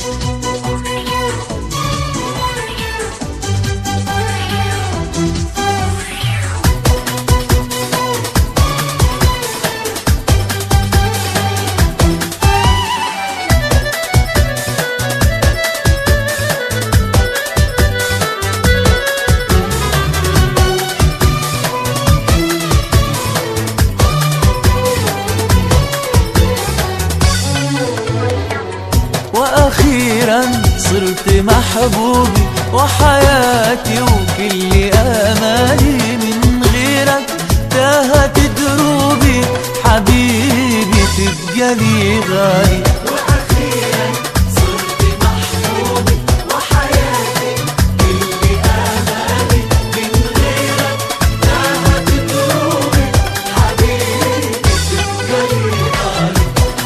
واخيرا صرت محبوبي وحياتي وكل امالي من غيرك تاهت دروبي حبيبي تبقى لي غالي واخيرا صرت محبوبي وحياتي كل امالي من غيرك تاهت دروبي حبيبي تبقى لي غالي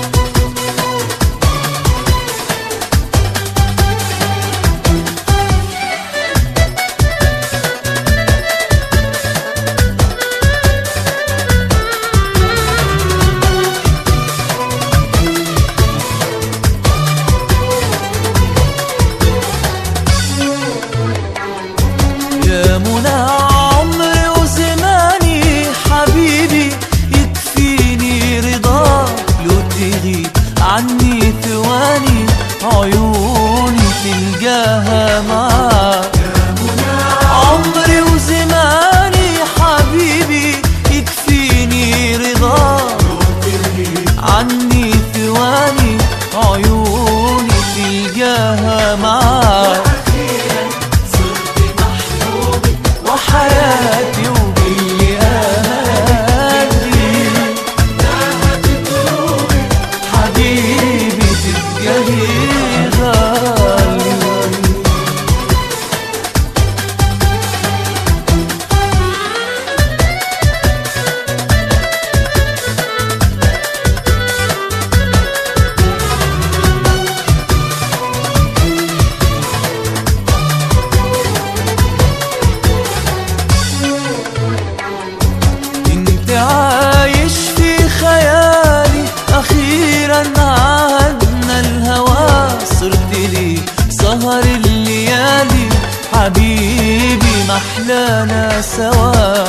يا منى عمري وزماني حبيبي يكفيني رضاك لو تغيب عني ثواني عيوني تلقاها معاك عمري وزماني حبيبي يكفيني رضاك عني ثواني عيوني تلقاها معاك واخيرا صرت محبوبي وحياتي وكل امالي تاهت دروبي حبيبي تبقى لي غالي انت عايش في خيالي اخيرا عهدنا الهوى صرت لي سهر الليالي حبيبي محلانا سوا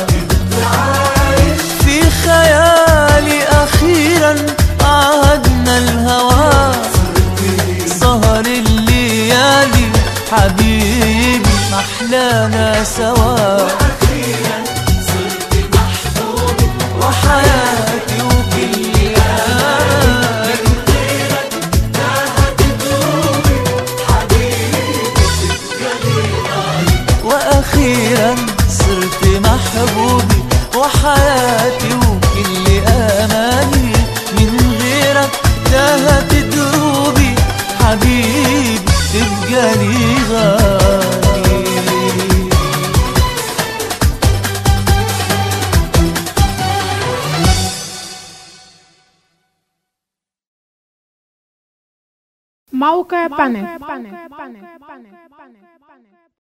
في خيالي اخيرا عهدنا الهوى سهر الليالي حبيبي محلانا سوا واخيرا صرت محبوبي وحياتي وكل امالي تاهت دروبي حبيبي تبقى لي غالي واخيرا صرت محبوبي وحياتي وكل امالي من غيرك تاهت دروبي حبيبي تبقى لي غالي موقع بانل